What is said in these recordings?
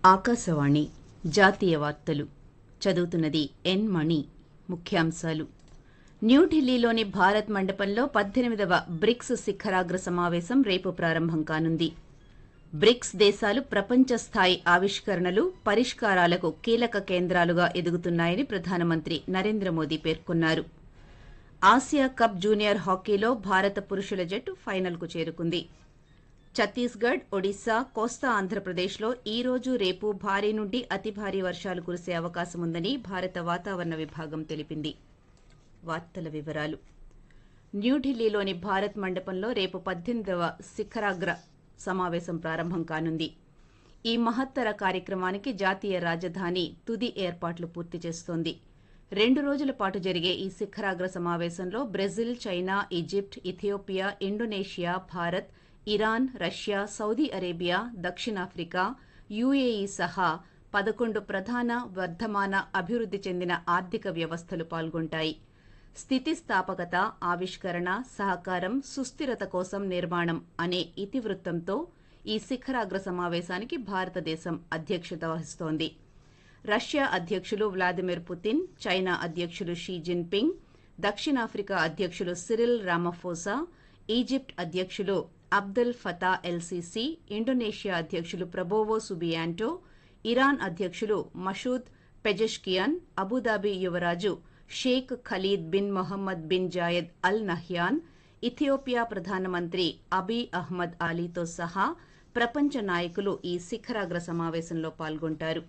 ఆకాశవాణి జాతీయ వార్తలు చదువుతున్నది ఎన్ మణి ముఖ్యాంశాలు న్యూఢిల్లీలోని భారత్ మండపంలో పద్దెనిమిదవ బ్రిక్స్ శిఖరాగ్ర సమావేశం రేపు ప్రారంభం కానుంది బ్రిక్స్ దేశాలు ప్రపంచ స్థాయి ఆవిష్కరణలు పరిష్కారాలకు కీలక కేంద్రాలుగా ఎదుగుతున్నాయని ప్రధానమంత్రి నరేంద్ర మోదీ పేర్కొన్నారు ఆసియా కప్ జూనియర్ హాకీలో భారత పురుషుల జట్టు ఫైనల్కు చేరుకుంది ఛత్తీస్గఢ్ ఒడిశా కోస్తా ఆంధ్రప్రదేశ్లో ఈ రోజు రేపు భారీ నుండి అతి భారీ వర్షాలు కురిసే అవకాశం ఉందని భారత వాతావరణ విభాగం తెలిపింది వార్తల వివరాలు న్యూఢిల్లీలోని భారత్ మండపంలో రేపు పద్దెనిమిదవ శిఖరాగ్ర సమావేశం ప్రారంభం కానుంది ఈ మహత్తర కార్యక్రమానికి జాతీయ రాజధాని తుది ఏర్పాట్లు పూర్తి చేస్తోంది రెండు రోజుల పాటు జరిగే ఈ శిఖరాగ్ర సమావేశంలో Brazil China Egypt Ethiopia Indonesia Bharat Iran Russia Saudi Arabia దక్షిణాఫ్రికా యుఏఈ సహా పదకొండు ప్రధాన వర్ధమాన అభివృద్ధి చెందిన ఆర్థిక వ్యవస్థలు పాల్గొంటాయి స్థితిస్థాపకత ఆవిష్కరణ సహకారం సుస్థిరత కోసం నిర్మాణం అనే ఇతివృత్తంతో ఈ శిఖరాగ్ర సమావేశానికి భారతదేశం అధ్యక్షత వహిస్తోంది రష్యా అధ్యక్షులు వ్లాదిమిర్ పుతిన్ చైనా అధ్యక్షులు షీ జిన్పింగ్ దక్షిణాఫ్రికా అధ్యక్షులు సిరిల్ రామఫోసా ఈజిప్ట్ అధ్యక్షులు అబ్దెల్ ఫతా ఎల్సీసీ ఇండోనేషియా అధ్యక్షులు ప్రబోవో సుబియాంటో ఇరాన్ అధ్యక్షులు మషూద్ పెజెష్కియాన్ అబుదాబి యువరాజు Sheikh Khaled bin Mohamed bin Zayed Al Nahyan Ethiopia ప్రధానమంత్రి అబీ అహ్మద్ అలీతో సహా ప్రపంచ నాయకులు ఈ శిఖరాగ్ర సమావేశంలో పాల్గొంటారు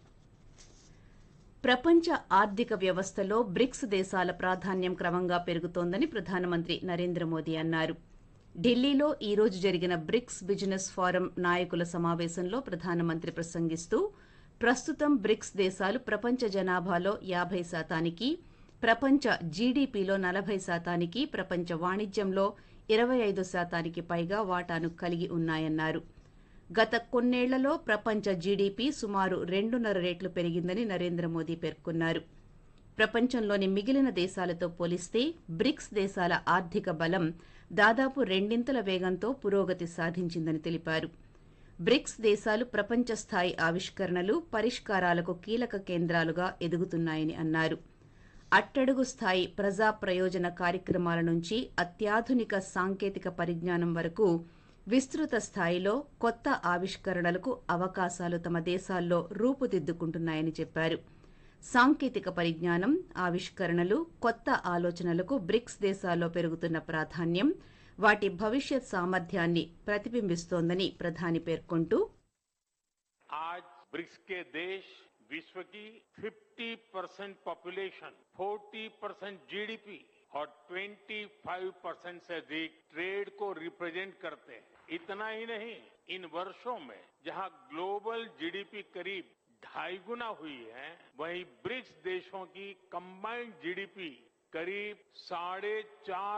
ప్రపంచ ఆర్థిక వ్యవస్థలో బ్రిక్స్ దేశాల ప్రాధాన్యం క్రమంగా పెరుగుతోందని ప్రధానమంత్రి నరేంద్ర మోదీ అన్నారు ఢిల్లీలో ఈ రోజు జరిగిన బ్రిక్స్ బిజినెస్ ఫోరం నాయకుల సమావేశంలో ప్రధానమంత్రి ప్రసంగిస్తూ ప్రస్తుతం బ్రిక్స్ దేశాలు ప్రపంచ జనాభాలో యాభై శాతానికి ప్రపంచ జీడీపీలో నలభై శాతానికి ప్రపంచ వాణిజ్యంలో ఇరవై ఐదు శాతానికి పైగా వాటాను కలిగి ఉన్నాయన్నారు గత కొన్నేళ్లలో ప్రపంచ జీడీపీ సుమారు రెండున్నర రెట్లు పెరిగిందని నరేంద్ర మోదీ పేర్కొన్నారు ప్రపంచంలోని మిగిలిన దేశాలతో పోలిస్తే బ్రిక్స్ దేశాల ఆర్థిక బలం దాదాపు రెండింతల వేగంతో పురోగతి సాధించిందని తెలిపారు బ్రిక్స్ దేశాలు ప్రపంచ స్థాయి ఆవిష్కరణలు పరిష్కారాలకు కీలక కేంద్రాలుగా ఎదుగుతున్నాయని అన్నారు అట్టడుగు స్థాయి ప్రజా ప్రయోజన కార్యక్రమాల నుంచి అత్యాధునిక సాంకేతిక పరిజ్ఞానం వరకు విస్తృత స్థాయిలో కొత్త ఆవిష్కరణలకు అవకాశాలు తమ దేశాల్లో రూపుదిద్దుకుంటున్నాయని చెప్పారు సాంకేతిక పరిజ్ఞానం ఆవిష్కరణలు కొత్త ఆలోచనలకు బ్రిక్స్ దేశాల్లో పెరుగుతున్న ప్రాధాన్యం వాటి భవిష్యత్ సామర్థ్యాన్ని ప్రతిబింబిస్తోందని ప్రధాని పేర్కొంటూ आज ब्रिक्स के देश विश्व की 50 परसेंट पॉपुलेशन 40 परसेंट जीडीपी और 25 परसेंट से अधिक ट्रेड को रिप्रेजेंट करते हैं इतना ही नहीं इन वर्षों में जहां ग्लोबल जीडीपी करीब ढाई गुना हुई है वहीं ब्रिक्स देशों की कंबाइंड जीडीपी करीब साढ़े चार